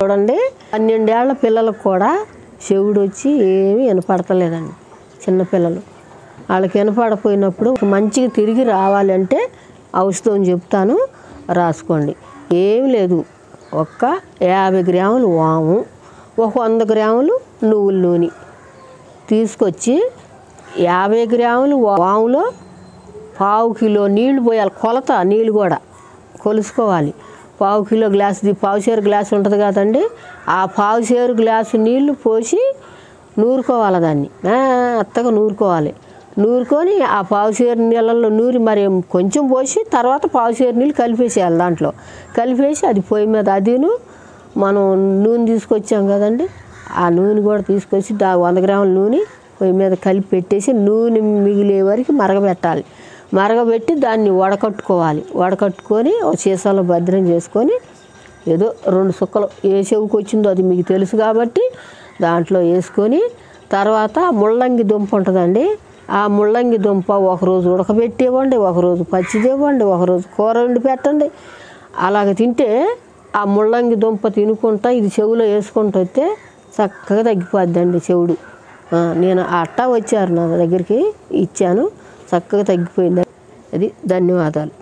చూడండి పన్నెండేళ్ల పిల్లలకు కూడా చెవుడు వచ్చి ఏమీ వినపడతలేదండి చిన్నపిల్లలు వాళ్ళకి వినపడపోయినప్పుడు మంచిగా తిరిగి రావాలంటే ఔషధం చెప్తాను రాసుకోండి ఏమి లేదు ఒక్క యాభై గ్రాములు వాము ఒక వంద గ్రాములు నువ్వుల నూనె తీసుకొచ్చి యాభై గ్రాములు వాములో పావు కిలో నీళ్లు పోయాలి కొలత నీళ్ళు కూడా కొలుసుకోవాలి పావు కిలో గ్లాసు పావు సేరు గ్లాసు ఉంటుంది కదండి ఆ పావు సేరు గ్లాసు నీళ్లు పోసి నూరుకోవాలి దాన్ని మెత్తగా నూరుకోవాలి నూరుకొని ఆ పావు సేరు నీళ్ళల్లో నూరి మరి కొంచెం పోసి తర్వాత పావు సేరు నీళ్ళు కలిపేసేయాలి దాంట్లో కలిపేసి అది పొయ్యి మీద అదిను మనం నూనె తీసుకొచ్చాం కదండి ఆ నూనె కూడా తీసుకొచ్చి దా వంద గ్రాముల నూనె పొయ్యి మీద కలిపి పెట్టేసి నూనె మిగిలే వరకు మరగబెట్టాలి మరగబెట్టి దాన్ని వడకట్టుకోవాలి వడకట్టుకొని ఒక సీసాలో భద్రం చేసుకొని ఏదో రెండు సుక్కలు ఏ చెవుకి వచ్చిందో అది మీకు తెలుసు కాబట్టి దాంట్లో వేసుకొని తర్వాత ముల్లంగి దుంప ఉంటుందండి ఆ ముల్లంగి దుంప ఒకరోజు ఉడకబెట్టి ఇవ్వండి ఒకరోజు పచ్చిది ఇవ్వండి ఒకరోజు కూర వండి పెట్టండి అలాగ తింటే ఆ ముల్లంగి దుంప తినుకుంటా ఇది చెవులో వేసుకుంటూ వస్తే చక్కగా తగ్గిపోద్దండి చెవుడు ఆ, నేను ఆ అట్టా వచ్చారు నా దగ్గరికి ఇచ్చాను చక్కగా తగ్గిపోయింది అది ధన్యవాదాలు